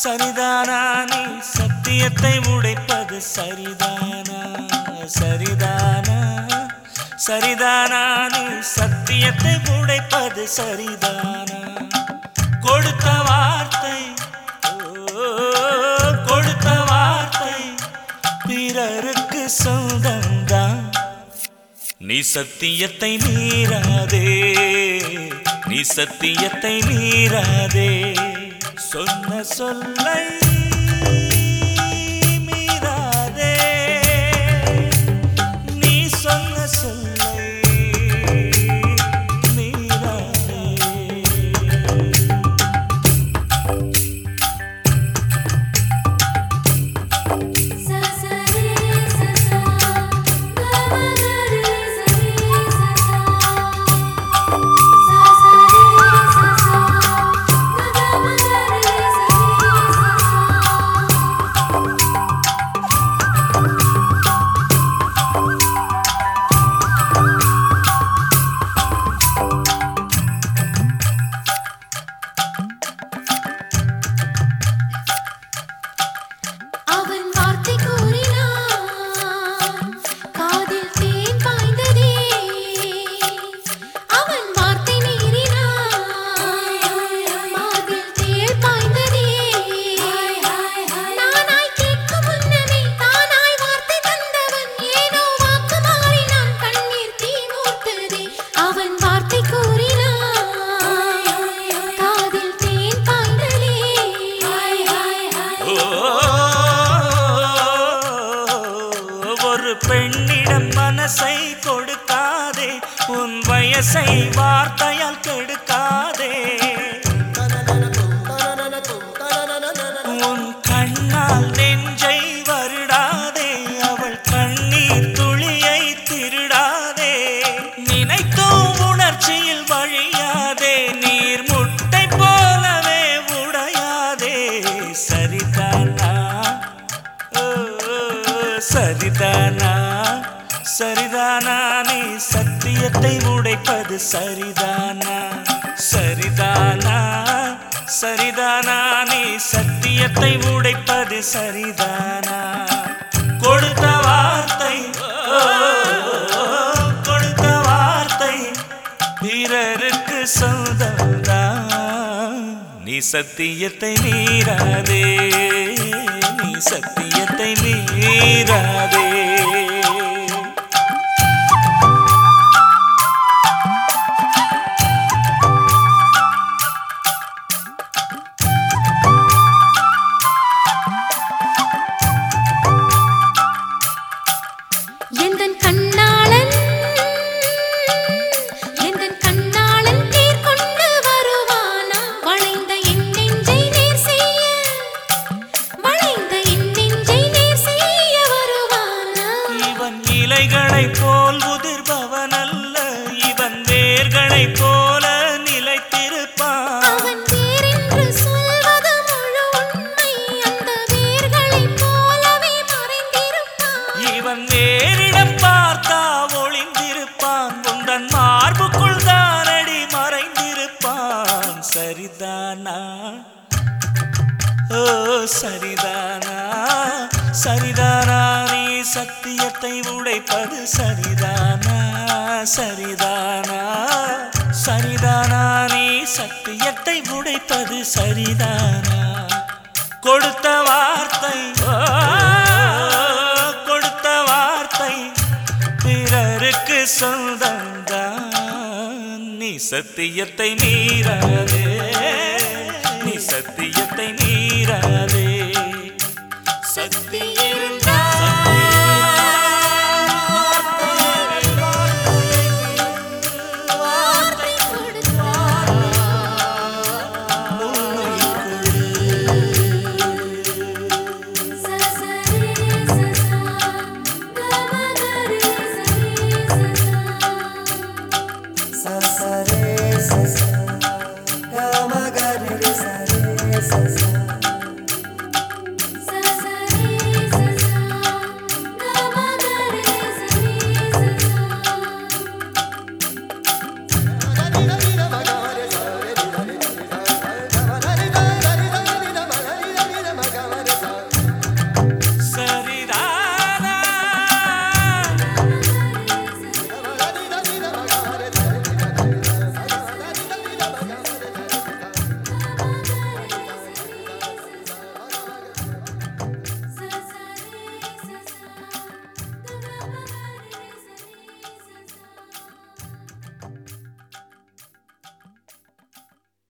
சரிதானா நீ சத்தியத்தை உடைப்பது சரிதானா சரிதானா சரிதானா நீ சத்தியத்தை உடைப்பது சரிதானா கொடுத்த வார்த்தை ஓ, கொடுத்த வார்த்தை பிறருக்கு சொந்தம்தான் நீ சத்தியத்தை மீறாதே நீ சத்தியத்தை மீறாதே சொன்ன சொல்லை மீறாதே நீ சொன்ன சொல்லை மீறாதே sa sa re sa sa ga ma ga re sa re sa sa sa sa re sa sa ga ga ma ga re sa re sa sa அவன் வார்த்தை கூறினான் காதில் தேன் பாய்ந்ததே அவன் வார்த்தை மீறினான் மார்பில் தேள் பாய்ந்ததே நானாய் கேட்கும் முன்னமே தானாய் வார்த்தை தந்தவன் ஏனோ வாக்கு மாறினான் கண்ணீர் தீ மூத்ததே அவன் வார்த்தை கூறினான் காதில் தேன் பாய்ந்ததே ஓ, ஒரு பெண்ணிடம் மனசை கொடுக்காதே உன் வயசை வார்த்தையால் கெடுக்காதே உன் கண்ணால் நெஞ்சை வருடாதே அவள் கண்ணீர் துளியை திருடாதே நினைக்கும் உணர்ச்சியில் வழியாதே நீர் முட்டை போலவே உடையாதே சரிதானா ஓ, சரிதானா சரிதானா நீ சத்தியத்தை உடைப்பது சரிதானா சரிதானா சரிதானா நீ சத்தியத்தை உடைப்பது சரிதானா கொடுத்த வார்த்தை ஓ, கொடுத்த வார்த்தை பிறருக்கு சொந்தம்தான் நீ சத்தியத்தை மீறாதே நீ சத்தியத்தை மீறாதே எந்தன் கண்ணாளன் எந்தன் கண்ணாளன் தேர் கொண்டு வருவானா வளைந்த என் நெஞ்சை நேர் செய்ய வளைந்த என் நெஞ்சை நேர் செய்ய வருவானா இவன் இலைகளைப் போல் உதிர்பவன் அல்ல இவன் வேர்களைப் போல நிலைத்திருப்பான் அவன் வேறென்று சொல்வது முழு உண்மை அந்த வேர்களைப் போலவே மறைந்திருப்பான் இவன் வேறிடம் பார்த்தா ஒளிந்திருப்பான் உந்தன் மார்புக்குள் தானடி மறைந்திருப்பான் சரிதானா ஓ சரிதானா சரிதானா நீ சத்தியத்தை உடைப்பது சரிதானா சரிதானா சரிதானா நீ சத்தியத்தை உடைப்பது சரிதானா கொடுத்த வார்த்தை ஓ, கொடுத்த வார்த்தை பிறருக்கு சொந்தம்தான் நீ சத்தியத்தை மீறாதே